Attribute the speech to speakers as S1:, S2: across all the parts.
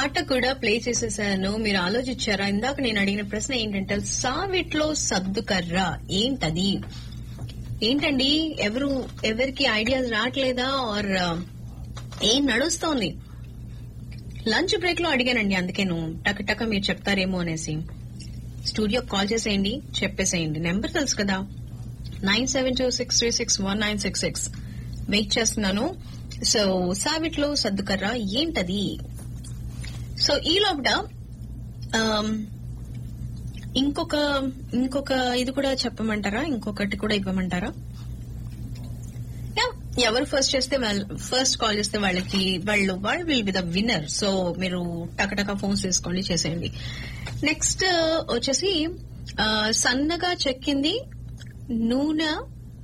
S1: పాట కూడా ప్లే చేసేసాను మీరు ఆలోచించారా ఇందాక నేను అడిగిన ప్రశ్న ఏంటంటే సావిట్లో సర్దుకర్ర ఏంటది ఏంటండి ఎవరు ఎవరికి ఐడియాస్ రావట్లేదా ఆర్ ఏం నడుస్తోంది లంచ్ బ్రేక్ లో అడిగానండి అందుకే నువ్వు టక్ టక్ మీరు చెప్తారేమో అనేసి స్టూడియో కాల్ చేసేయండి చెప్పేసేయండి నెంబర్ తెలుసు కదా nine seven two six three six one nine six six wait చేస్తున్నాను సో సావిట్లో సర్దుకర్ర ఏంటది సో ఈ లోపల ఆమ్, ఇంకొక ఇంకొక ఇది కూడా చెప్పమంటారా ఇంకొకటి కూడా ఇవ్వమంటారా యా, ఎవరు ఫస్ట్ చేస్తే ఫస్ట్ కాల్ చేస్తే వాళ్ళకి వాళ్ళు వాళ్ళు will be the winner so మీరు టకటక ఫోన్స్ తీసుకోండి చేసేయండి నెక్స్ట్ వచ్చేసి ఆ, సన్నగా చెక్కింది నూనె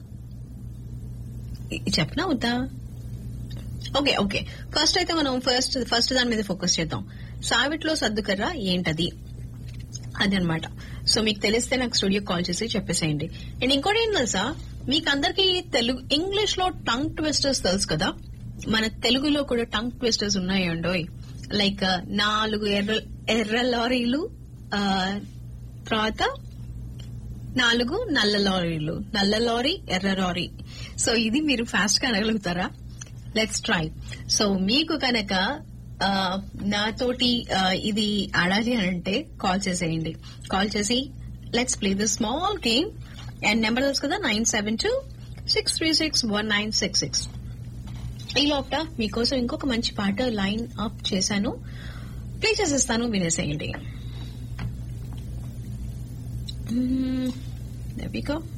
S1: ఇ- చెప్పనా వద్దా ఓకే ఓకే ఫస్ట్ అయితే మనం ఫస్ట్ ఫస్ట్ దాని మీద ఫోకస్ చేద్దాం సావిట్లో సర్దుకర్ర ఏంటది అదనమాట సో మీకు తెలిస్తే నాకు స్టూడియో కాల్ చేసి చెప్పేసేయండి అండ్ ఇంకోటి ఏం తెలుసా మీకు అందరికి తెలుగు ఇంగ్లీష్ లో టంగ్ ట్విస్టర్స్ తెలుసు కదా మన తెలుగులో కూడా టంగ్ ట్విస్టర్స్ ఉన్నాయండోయ్ లైక్ నాలుగు ఎర్ర ఎర్ర లారీలు ఆ, తర్వాత నాలుగు నల్ల లారీలు నల్ల లారీ ఎర్ర లారీ సో ఇది మీరు ఫాస్ట్ గా అనగలుగుతారా లెట్స్ ట్రై సో మీకు కనుక ఆ, నాతోటి ఆ, ఇది ఆడాలి అని అంటే కాల్ చేసేయండి కాల్ చేసి let's play the small game and number తెలుసు కదా nine seven two six three six one nine six six ఈ లోపల మీకోసం ఇంకొక మంచి పాట లైన్ అప్ చేశాను ప్లే చేసేస్తాను వినేసేయండి There we go.